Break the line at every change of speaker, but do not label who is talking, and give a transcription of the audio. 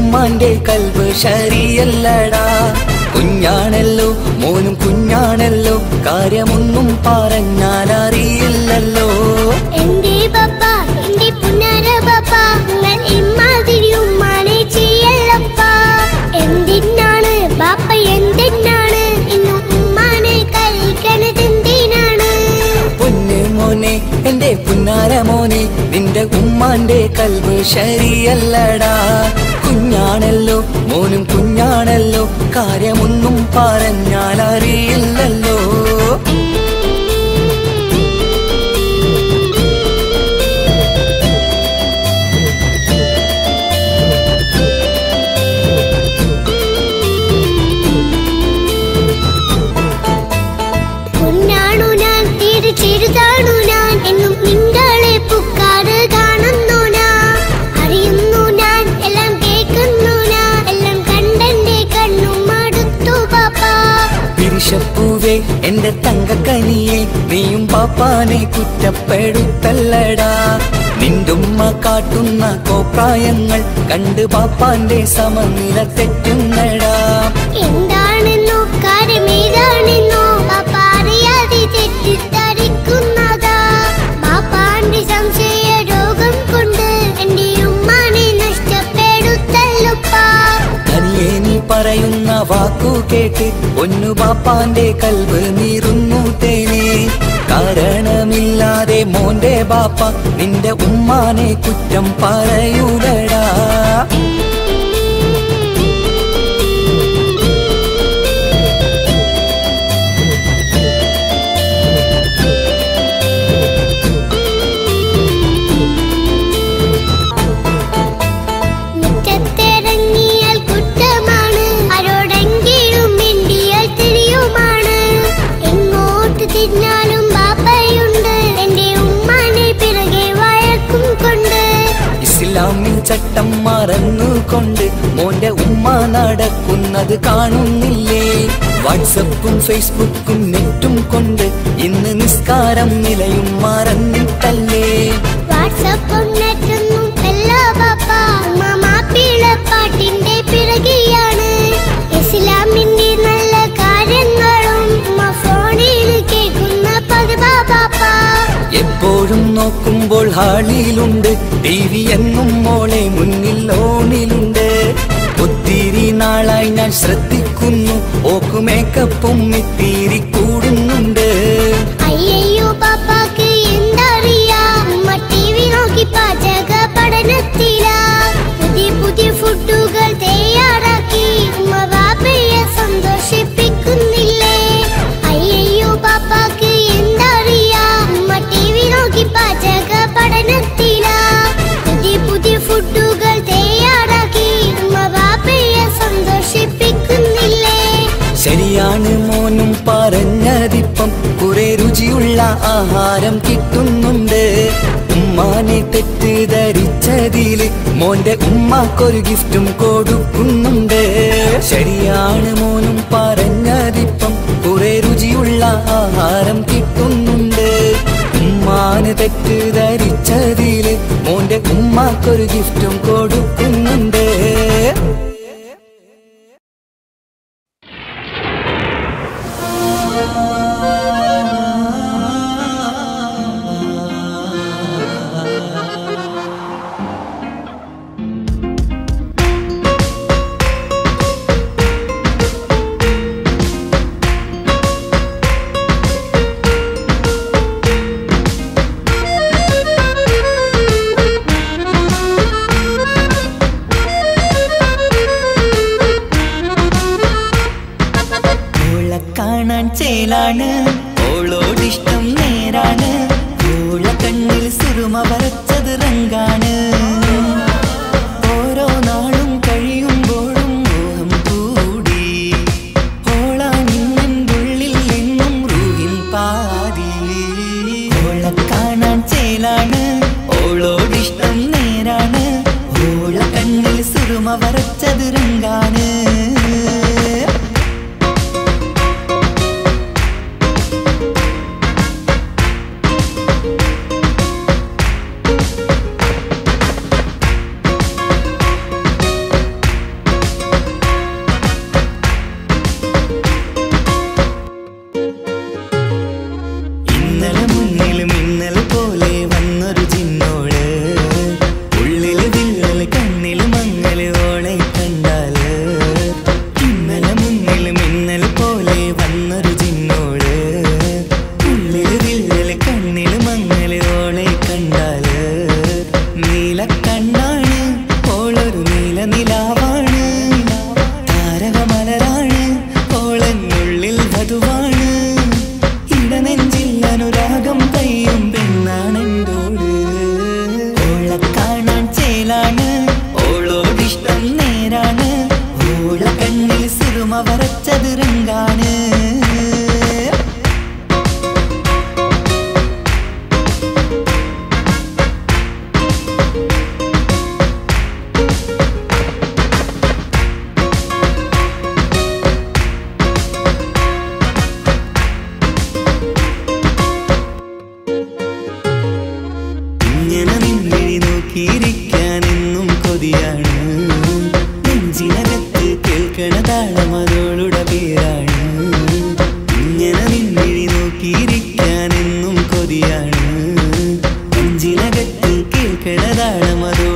ഉമ്മാന്റെ കൽവ് ശരിയല്ലടാ കുഞ്ഞാണല്ലോ മോനും കുഞ്ഞാണല്ലോ കാര്യമൊന്നും പറഞ്ഞാൽ അറിയില്ലല്ലോ
എന്റെ പപ്പ എന്റെ പുന്നാര പപ്പ നിങ്ങൾ ഇമ്മാതിരി ഉമ്മാനെ ചെയ്യല്ലപ്പ എന്തിനാണ് ബാപ്പ എന്തിനാണ് ഇന്നും ഉമ്മാനെ കഴിക്കണത് എന്തിനാണ്
പൊന്ന് മോനെ എന്റെ പുന്നാര മോനെ നിന്റെ ഉമ്മാന്റെ കൽവ് ശരിയല്ലടാ കുഞ്ഞാണല്ലോ മോനും കുഞ്ഞാണല്ലോ കാര്യമൊന്നും പറഞ്ഞാൽ അറിയില്ലല്ലോ
പൊന്നാണു ഞാൻ തീരെ ചെറുതാണു ഞാൻ എന്നും നിങ്ങളെ പുക്കാറ് കാണുന്നു ഞാൻ അറിയുന്നു ഞാൻ എല്ലാം കേൾക്കുന്നു ഞാൻ എല്ലാം കണ്ടെന്റെ കണ്ണും മടുത്തു പാപ്പ
പിരിശപ്പൂവേ എന്റെ തങ്കക്കനിയെ നീയും പാപ്പാനെ കുറ്റപ്പെടുത്തല്ലടാ നിന്റുമ്മ കാട്ടുന്ന കോപ്രായങ്ങൾ കണ്ട് പാപ്പാന്റെ സമനില തെറ്റുന്നടാ
എന്താണെന്നോ കാര്യമേതാണെന്നോ പാപ്പ അറിയാതെ തെറ്റിദ്ധരിക്കുന്നതാ പാപ്പാന്റെ സംശയ രോഗം കൊണ്ട് എന്റെ ഉമ്മാനെ നഷ്ടപ്പെടുത്തല്ലുപ്പാ
തനിയെ നീ പറയുന്ന വാക്കു കേട്ട് ഒന്നു പാപ്പാന്റെ കൽവ് നീറുന്നു തേനെ കാരണമില്ലാതെ മോന്റെ ബാപ്പ നിന്റെ ഉമ്മാനെ കുറ്റം പറയൂലടാ
മുറ്റത്തിറങ്ങിയാൽ കുറ്റമാണ് ആരോടെങ്കിലും മിണ്ടിയാൽ തിരിയുമാണ് എങ്ങോട്ട് തിരിഞ്ഞാലും ബാപ്പയുണ്ട് എന്റെ ഉമ്മാനെ പിറകെ വഴക്കും കൊണ്ട്
ഇസ്ലാമിൽ ചട്ടം മറന്നുകൊണ്ട് മോന്റെ ഉമ്മ നടക്കുന്നത് കാണുന്നില്ലേ വാട്സപ്പും ഫേസ്ബുക്കും നെറ്റും കൊണ്ട് ഇന്ന് നിസ്കാരം നിലയും മറന്നിട്ടല്ലേ
വാട്സപ്പും നെറ്റൊന്നും അല്ല ബാപ്പ ഉമ്മ മാപ്പിളപ്പാട്ടിന്റെ പിറകെയാണ് ഇസ്ലാമിന്റെ നല്ല കാര്യങ്ങളും ഉമ്മ ഫോണിൽ കേൾക്കുന്ന പതിവാ ബാപ്പ
എപ്പോഴും നോക്കുമ്പോൾ ഹാളിയിലുണ്ട് ടി വി എന്നും മോളെ മുന്നിൽ ഓണിലുണ്ട് ഒത്തിരി നാളായി ഞാൻ ശ്രദ്ധിക്കുന്നു ഓക്ക് മേക്കപ്പും ഇത്തിരി കൂടുന്നുണ്ട്
അയ്യയ്യോ പാപ്പാക്ക് എന്തറിയാ ഉമ്മ ടി വി നോക്കി പാചക പഠനത്തിലാ പുതിയ പുതിയ ഫുഡുകൾ തയ്യാറാക്കി ഉമ്മ ബാപ്പയെ സന്തോഷിപ്പിക്കുന്നില്ലേ അയ്യയ്യോ പാപ്പാക്ക് എന്തറിയാ ഉമ്മ ടി വി നോക്കി പാചക പഠനത്തിലാ പുതിയ പുതിയ ഫുഡുകൾ തയ്യാറാക്കി ഉമ്മ ബാപ്പയെ സന്തോഷിപ്പിക്കുന്നില്ലേ
ശരിയാണ് മോനും പറഞ്ഞതിപ്പം കുറെ രുചിയുള്ള ആഹാരം കിട്ടുന്നുണ്ട് ഉമ്മാനെ തെറ്റിദ്ധരിച്ചതില് മോന്റെ ഉമ്മാക്കൊരു ഗിഫ്റ്റും കൊടുക്കുന്നുണ്ട് ശരിയാണ് മോനും പറഞ്ഞതിപ്പം കുറെ രുചിയുള്ള ആഹാരം കിട്ടുന്നുണ്ട് ഉമ്മാന് തെറ്റിദ്ധരിച്ചതില് മോന്റെ ഉമ്മാക്കൊരു ഗിഫ്റ്റും കൊടുക്കുന്നുണ്ട് ഓളെ കാണാൻ ചേലാണ് ഓളോടിഷ്ടം നേരാണ് ഓള കണ്ണിൽ സുറുമ വരച്ചത് റങ്കാണ് ഓരോ നാളും കഴിയുമ്പോഴും മോഹം കൂടി ഓളാണിന്നുള്ളിൽ എന്നും റൂഹിൻ പാതി ഓളെ കാണാൻ ചേലാണ് ഓളോടിഷ്ടം നേരാണ് ഓള കണ്ണിൽ സുറുമ വരച്ചത് റങ്കാണ് ഓളെ കാണാൻ ചേലാണ് ഓളോടിഷ്ടം നേരാണ് ഓള കണ്ണിൽ സിറുമ വരച്ചത് രംഗാണ് ഇങ്ങനെ നിന്നിഴി നോക്കിയിരിക്കാൻ എന്നും കൊതിയാണ് നെഞ്ചിനകത്ത് കേൾക്കണ താളം അതോളുടെ പേരാണ് ഇങ്ങനെ നിന്നിഴി നോക്കിയിരിക്കാൻ എന്നും കൊതിയാണ് നെഞ്ചിനകത്ത് കേൾക്കണ താളം അതോളുടെ